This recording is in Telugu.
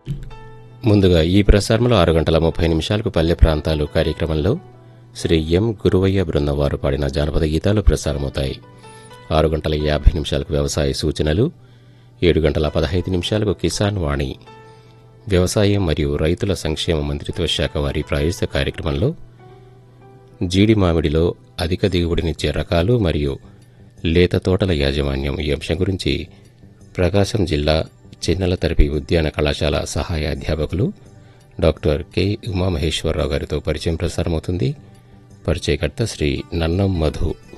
ముందుగా ఈ ప్రసారంలో ఆరు గంటల ముప్పై నిమిషాలకు పల్లె ప్రాంతాలు కార్యక్రమంలో శ్రీ ఎం గురువయ్య బృందం వారు పాడిన జానపద గీతాలు ప్రసారమవుతాయి ఆరు గంటల యాభై నిమిషాలకు వ్యవసాయ సూచనలు ఏడు గంటల పదహైదు నిమిషాలకు కిసాన్ వాణి వ్యవసాయం మరియు రైతుల సంక్షేమ మంత్రిత్వ శాఖ వారి ప్రాయోజిత కార్యక్రమంలో జీడి మామిడిలో అధిక దిగుబడినిచ్చే రకాలు మరియు లేత తోటల యాజమాన్యం ఈ అంశం గురించి ప్రకాశం జిల్లా చిన్నల తరపి ఉద్యాన కళాశాల సహాయ అధ్యాపకులు డాక్టర్ కె ఉమామహేశ్వరరావు గారితో పరిచయం ప్రసారమవుతుంది పరిచయకర్త శ్రీ నన్నం మధు